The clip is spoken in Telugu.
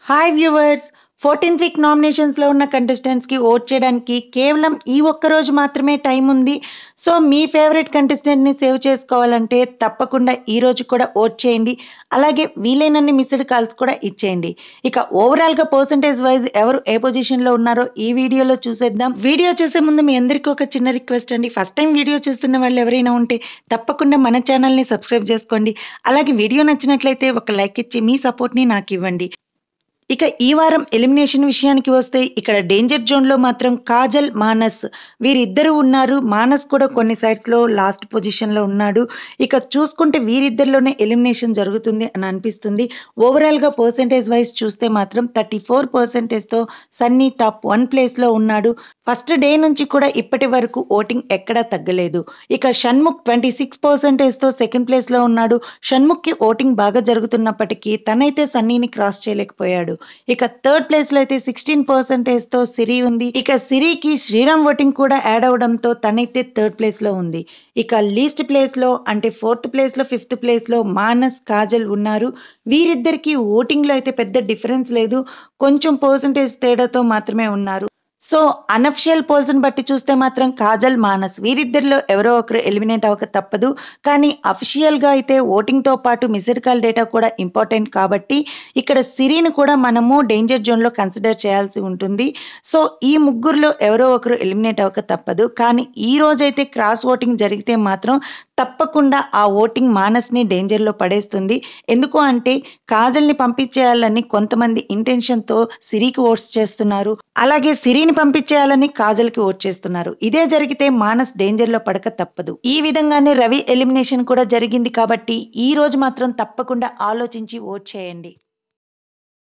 హాయ్ వ్యూవర్స్ ఫోర్టీన్త్ వీక్ నామినేషన్స్లో ఉన్న కంటెస్టెంట్స్కి ఓట్ చేయడానికి కేవలం ఈ ఒక్క రోజు మాత్రమే టైం ఉంది సో మీ ఫేవరెట్ కంటెస్టెంట్ని సేవ్ చేసుకోవాలంటే తప్పకుండా ఈ రోజు కూడా ఓట్ చేయండి అలాగే వీలైనన్ని మిస్డ్ కాల్స్ కూడా ఇచ్చేయండి ఇక ఓవరాల్గా పర్సంటేజ్ వైజ్ ఎవరు ఏ పొజిషన్లో ఉన్నారో ఈ వీడియోలో చూసేద్దాం వీడియో చూసే ముందు మీ అందరికీ ఒక చిన్న రిక్వెస్ట్ అండి ఫస్ట్ టైం వీడియో చూస్తున్న వాళ్ళు ఎవరైనా ఉంటే తప్పకుండా మన ఛానల్ని సబ్స్క్రైబ్ చేసుకోండి అలాగే వీడియో నచ్చినట్లయితే ఒక లైక్ ఇచ్చి మీ సపోర్ట్ని నాకు ఇవ్వండి ఇక ఈ వారం ఎలిమినేషన్ విషయానికి వస్తే ఇక్కడ డేంజర్ జోన్లో మాత్రం కాజల్ మానస్ వీరిద్దరు ఉన్నారు మానస్ కూడా కొన్ని సైడ్స్లో లాస్ట్ పొజిషన్లో ఉన్నాడు ఇక చూసుకుంటే వీరిద్దరిలోనే ఎలిమినేషన్ జరుగుతుంది అని అనిపిస్తుంది ఓవరాల్గా పర్సంటేజ్ వైజ్ చూస్తే మాత్రం థర్టీ ఫోర్ పర్సెంటేజ్తో సన్నీ టాప్ వన్ ప్లేస్లో ఉన్నాడు ఫస్ట్ డే నుంచి కూడా ఇప్పటి వరకు ఓటింగ్ ఎక్కడా తగ్గలేదు ఇక షణ్ముఖ్ ట్వంటీ సిక్స్ పర్సెంటేజ్తో సెకండ్ ప్లేస్లో ఉన్నాడు షణ్ముఖ్కి ఓటింగ్ బాగా జరుగుతున్నప్పటికీ తనైతే సన్నీని క్రాస్ చేయలేకపోయాడు ఇక థర్డ్ ప్లేస్ లో అయితే సిక్స్టీన్ పర్సెంటేజ్ తో సిరి ఉంది ఇక సిరికి శ్రీరామ్ ఓటింగ్ కూడా యాడ్ అవడంతో తనైతే థర్డ్ ప్లేస్ లో ఉంది ఇక లీస్ట్ ప్లేస్ లో అంటే ఫోర్త్ ప్లేస్ లో ఫిఫ్త్ ప్లేస్ లో మానస్ కాజల్ ఉన్నారు వీరిద్దరికి ఓటింగ్ లో అయితే పెద్ద డిఫరెన్స్ లేదు కొంచెం పర్సంటేజ్ తేడాతో మాత్రమే ఉన్నారు సో అనఫిషియల్ పోల్స్ని బట్టి చూస్తే మాత్రం కాజల్ మానస్ వీరిద్దరిలో ఎవరో ఒకరు ఎలిమినేట్ అవ్వక తప్పదు కానీ అఫిషియల్గా అయితే ఓటింగ్తో పాటు మిస్డ్ కాల్ డేటా కూడా ఇంపార్టెంట్ కాబట్టి ఇక్కడ సిరిని కూడా మనము డేంజర్ జోన్లో కన్సిడర్ చేయాల్సి ఉంటుంది సో ఈ ముగ్గురులో ఎవరో ఒకరు ఎలిమినేట్ అవ్వక తప్పదు కానీ ఈ రోజైతే క్రాస్ ఓటింగ్ జరిగితే మాత్రం తప్పకుండా ఆ ఓటింగ్ మానస్ని డేంజర్లో పడేస్తుంది ఎందుకు అంటే కాజల్ని పంపించేయాలని కొంతమంది ఇంటెన్షన్తో సిరికి ఓట్స్ చేస్తున్నారు అలాగే సిరిని పంపించేయాలని కాజల్కి ఓట్ చేస్తున్నారు ఇదే జరిగితే మానస్ డేంజర్లో పడక తప్పదు ఈ విధంగానే రవి ఎలిమినేషన్ కూడా జరిగింది కాబట్టి ఈ రోజు మాత్రం తప్పకుండా ఆలోచించి ఓట్ చేయండి